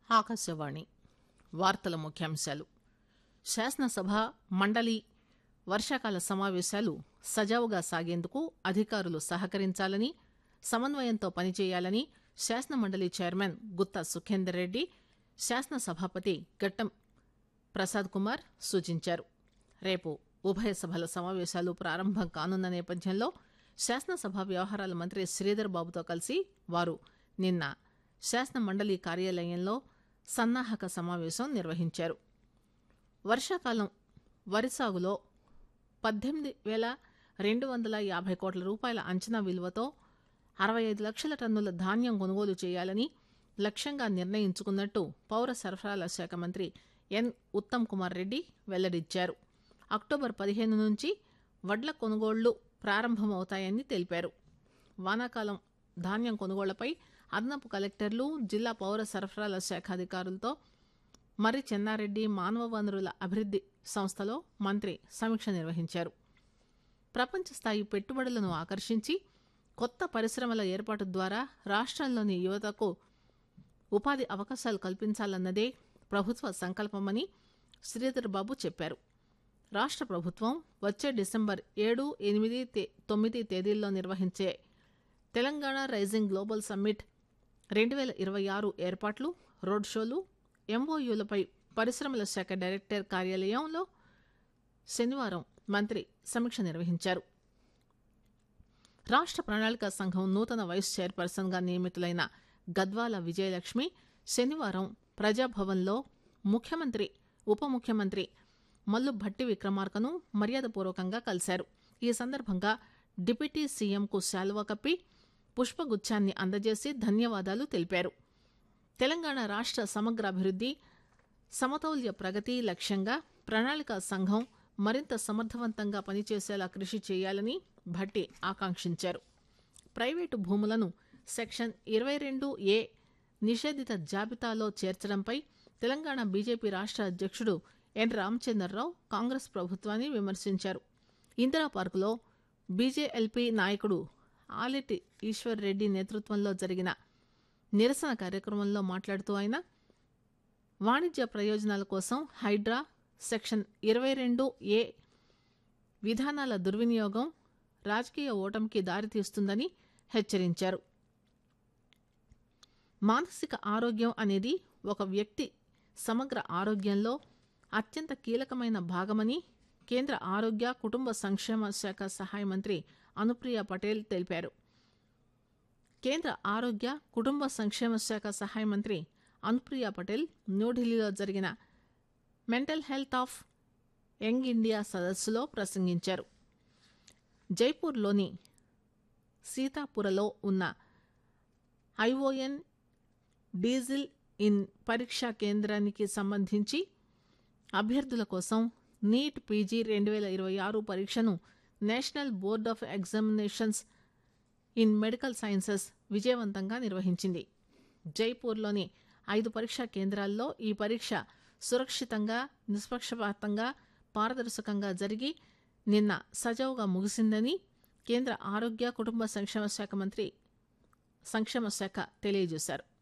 ఆకాశవాణి వార్తల ముఖ్యాంశాలు శాసనసభ మండలి వర్షాకాల సమావేశాలు సజావుగా సాగేందుకు అధికారులు సహకరించాలని సమన్వయంతో పనిచేయాలని శాసనమండలి చైర్మన్ గుత్తా సుఖేందర్ రెడ్డి శాసనసభాపతి గట్టం ప్రసాద్ కుమార్ సూచించారు రేపు ఉభయ సభల సమావేశాలు ప్రారంభం కానున్న నేపథ్యంలో శాసనసభ వ్యవహారాల మంత్రి శ్రీధర్ బాబుతో కలిసి వారు నిన్న శాసన మండలి కార్యాలయంలో సన్నాహక సమావేశం నిర్వహించారు వర్షాకాలం వరి సాగులో పద్దెనిమిది వేల రెండు వందల యాభై కోట్ల రూపాయల అంచనా విలువతో అరవై ఐదు లక్షల టన్నుల ధాన్యం కొనుగోలు చేయాలని లక్ష్యంగా నిర్ణయించుకున్నట్టు పౌర సరఫరాల శాఖ మంత్రి ఎన్ ఉత్తమ్ కుమార్ రెడ్డి వెల్లడించారు అక్టోబర్ పదిహేను నుంచి వడ్ల కొనుగోళ్లు ప్రారంభమవుతాయని తెలిపారు వానాకాలం ధాన్యం కొనుగోళ్లపై అదనపు కలెక్టర్లు జిల్లా పౌర సరఫరాల శాఖ అధికారులతో మర్రి చెన్నారెడ్డి మానవ వనరుల అభివృద్ది సంస్థలో మంత్రి సమీక్ష నిర్వహించారు ప్రపంచ స్థాయి పెట్టుబడులను ఆకర్షించి కొత్త పరిశ్రమల ఏర్పాటు ద్వారా రాష్ట్రంలోని యువతకు ఉపాధి అవకాశాలు కల్పించాలన్నదే ప్రభుత్వ సంకల్పమని శ్రీధర్ బాబు చెప్పారు రాష్ట్ర ప్రభుత్వం వచ్చే డిసెంబర్ ఏడు ఎనిమిది తే- తొమ్మిది తేదీల్లో నిర్వహించే తెలంగాణ రైజింగ్ గ్లోబల్ సమ్మిట్ రెండు వేల ఇరవై ఆరు ఏర్పాట్లు రోడ్ షోలు ఎంఓయూలపై పరిశ్రమల శాఖ డైరెక్టర్ కార్యాలయంలో శనివారం మంత్రి సమీక్ష నిర్వహించారు రాష్ట్ర ప్రణాళిక సంఘం నూతన వైస్ చైర్పర్సన్గా నియమితులైన గద్వాల విజయలక్ష్మి శనివారం ప్రజాభవన్లో ముఖ్యమంత్రి ఉప ముఖ్యమంత్రి మల్లు భట్టి విక్రమార్కను మర్యాదపూర్వకంగా కలిశారు ఈ సందర్భంగా డిప్యూటీ సీఎంకు శాలువా కప్పి పుష్పగుచ్చాన్ని అందజేసి ధన్యవాదాలు తెలిపారు తెలంగాణ రాష్ట్ర సమగ్ర అభివృద్ది సమతౌల్య ప్రగతి లక్ష్యంగా ప్రణాళిక సంఘం మరింత సమర్థవంతంగా పనిచేసేలా కృషి చేయాలని భట్టి ఆకాంక్షించారు ప్రైవేటు భూములను సెక్షన్ ఇరవై రెండు ఏ నిషేధిత జాబితాలో చేర్చడంపై తెలంగాణ బీజేపీ రాష్ట్ర అధ్యక్షుడు ఎన్ రామచంద్రరావు కాంగ్రెస్ ప్రభుత్వాన్ని విమర్శించారు ఇందిరా పార్కులో బీజేఎల్పీ నాయకుడు ఆలెటి ఈశ్వర్ రెడ్డి నేతృత్వంలో జరిగిన నిరసన కార్యక్రమంలో మాట్లాడుతూ ఆయన వాణిజ్య ప్రయోజనాల కోసం హైడ్రా సెక్షన్ ఇరవై రెండు ఏ విధానాల దుర్వినియోగం రాజకీయ ఓటమికి దారితీస్తుందని హెచ్చరించారు మానసిక ఆరోగ్యం అనేది ఒక వ్యక్తి సమగ్ర ఆరోగ్యంలో అత్యంత కీలకమైన భాగమని కేంద్ర ఆరోగ్య కుటుంబ సంక్షేమ శాఖ సహాయ మంత్రి అనుప్రియ పటేల్ తెలిపారు కేంద్ర ఆరోగ్య కుటుంబ సంక్షేమ శాఖ సహాయ మంత్రి అనుప్రియ పటేల్ న్యూఢిల్లీలో జరిగిన mental health of young India సదస్సులో ప్రసంగించారు జైపూర్లోని సీతాపురలో ఉన్న ఐఓఎన్ డీజిల్ ఇన్ పరీక్షా కేంద్రానికి సంబంధించి అభ్యర్థుల కోసం నీట్ పీజీ రెండు వేల ఇరవై ఆరు పరీక్షను national board of examinations in medical sciences విజయవంతంగా నిర్వహించింది జైపూర్లోని ఐదు పరీక్షా కేంద్రాల్లో ఈ పరీక్ష సురక్షితంగా నిష్పక్షపాతంగా పారదర్శకంగా జరిగి నిన్న సజావుగా ముగిసిందని కేంద్ర ఆరోగ్య కుటుంబ సంక్షేమ శాఖ మంత్రి సంక్షేమ శాఖ తెలియజేశారు